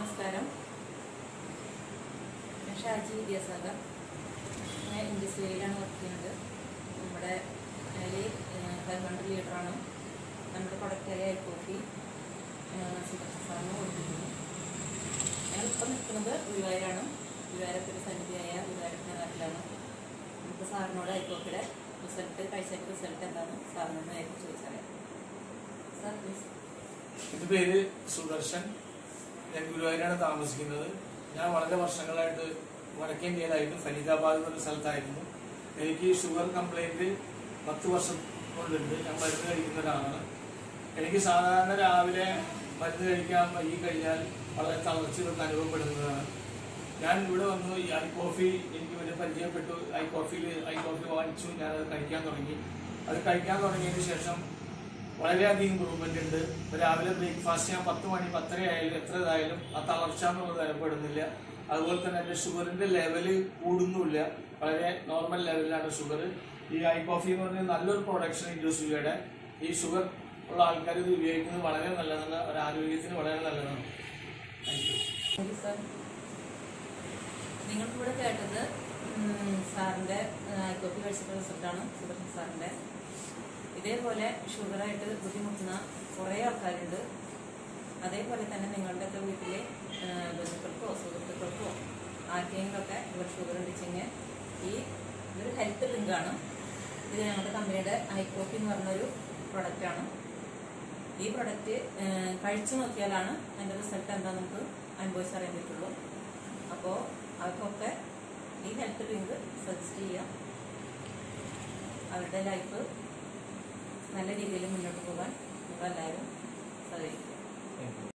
നമസ്കാരം ഞാൻ ഷാജി വിദ്യാസാഗർ ഞാൻ ഇൻഡസ്ട്രിയിലാണ് വർക്ക് ചെയ്യുന്നത് നമ്മുടെ അതിൽ ഫൈവ് ഹൺഡ്രഡ് ലിറ്ററാണ് നമ്മുടെ പ്രൊഡക്റ്റായ ഐ കോഫി സാറിന് കൊടുത്തിരുന്നു ഞാനിപ്പം നിൽക്കുന്നത് ഗുരുവായൂരാണ് ഗുരുവായൂരത്തൊരു സന്നിധിയായ ഗുരുവായൂരത്തിൻ്റെ നാട്ടിലാണ് നമുക്ക് സാറിനോട് ഐ കോഫിയുടെ റിസൾട്ട് കഴിച്ചതിൻ്റെ റിസൾട്ട് എന്താണെന്ന് സാറിനോട് നേരിട്ട് ചോദിച്ചറിയാം സാർ പ്ലീസ് എൻ്റെ പേര് സുദർശൻ ഞാൻ ഗുരുവായൂരാണ് താമസിക്കുന്നത് ഞാൻ വളരെ വർഷങ്ങളായിട്ട് വടക്കേന്ത്യയിലായിട്ട് ഫരീദാബാദ് എന്നൊരു സ്ഥലത്തായിരുന്നു എനിക്ക് ഷുഗർ കംപ്ലൈന്റ് പത്ത് വർഷം കൊണ്ടുണ്ട് ഞാൻ മരുന്ന് കഴിക്കുന്ന ഒരാളാണ് എനിക്ക് സാധാരണ രാവിലെ മരുന്ന് കഴിക്കാൻ വൈകി കഴിഞ്ഞാൽ വളരെ തളർച്ചയൊക്കെ അനുഭവപ്പെടുന്നതാണ് ഞാൻ ഇവിടെ വന്നു ഈ ഐ കോഫി എനിക്ക് വലിയ പരിചയപ്പെട്ടു ഐ കോഫിയിൽ ഐ കോഫി വാങ്ങിച്ചു ഞാൻ അത് കഴിക്കാൻ തുടങ്ങി അത് കഴിക്കാൻ തുടങ്ങിയതിന് ശേഷം വളരെയധികം ഇമ്പ്രൂവ്മെന്റ് ഉണ്ട് ഇപ്പൊ രാവിലെ ബ്രേക്ക്ഫാസ്റ്റ് ഞാൻ പത്ത് മണി പത്തര ആയാലും എത്ര ഇതായാലും ആ തളർച്ച എന്നുള്ളത് അനുഭവപ്പെടുന്നില്ല അതുപോലെ തന്നെ എന്റെ ഷുഗറിന്റെ ലെവല് കൂടുന്നുമില്ല വളരെ നോർമൽ ലെവലിലാണ് ഷുഗർ ഈ ഐ കോഫി എന്ന് പറഞ്ഞാൽ നല്ലൊരു പ്രൊഡക്ഷൻ ഇൻഡസ്ട്രിയുടെ ഈ ഷുഗർ ഉള്ള ആൾക്കാർ ഇത് ഉപയോഗിക്കുന്നത് വളരെ നല്ലതാണ് ഒരു ആരോഗ്യത്തിന് വളരെ നല്ലതാണ് thank you thank you sir നിങ്ങൾക്കിവിടെ കേട്ടത് ഉം, സാറിൻ്റെ കോപ്പി കഴിച്ചിട്ടുള്ള റിസൾട്ടാണ് സുദർശൻ സാറിൻ്റെ ഇതേപോലെ ഷുഗറായിട്ട് ബുദ്ധിമുട്ടുന്ന കുറേ ആൾക്കാരുണ്ട് അതേപോലെ തന്നെ നിങ്ങളുടെയൊക്കെ വീട്ടിലെ ആ, ബന്ധുക്കൾക്കോ സുഹൃത്തുക്കൾക്കോ ആർക്കെങ്കിലുമൊക്കെ ഇവർ ഷുഗർ ഉണ്ടെച്ചെങ്കിൽ ഈ ഇതൊരു ഹെൽത്ത് ലിങ്കാണ് ഇത് ഞങ്ങളുടെ കമ്പനിയുടെ ഐക്കോഫി എന്ന് പറഞ്ഞൊരു പ്രൊഡക്റ്റാണ് ഈ പ്രൊഡക്റ്റ് കഴിച്ചു നോക്കിയാലാണ് അതിൻ്റെ റിസൾട്ട് എന്താ നമുക്ക് അനുഭവിച്ചറിയാൻ പറ്റുള്ളൂ അപ്പോൾ അവർക്കൊക്കെ ഈ ഹെൽത്ത് ലിങ്ക് സജസ്റ്റ് ചെയ്യാം അവരുടെ ലൈഫ് നല്ല രീതിയിൽ മുന്നോട്ട് പോകാൻ നിങ്ങളെല്ലാവരും സഹകരിക്കുക താങ്ക് യു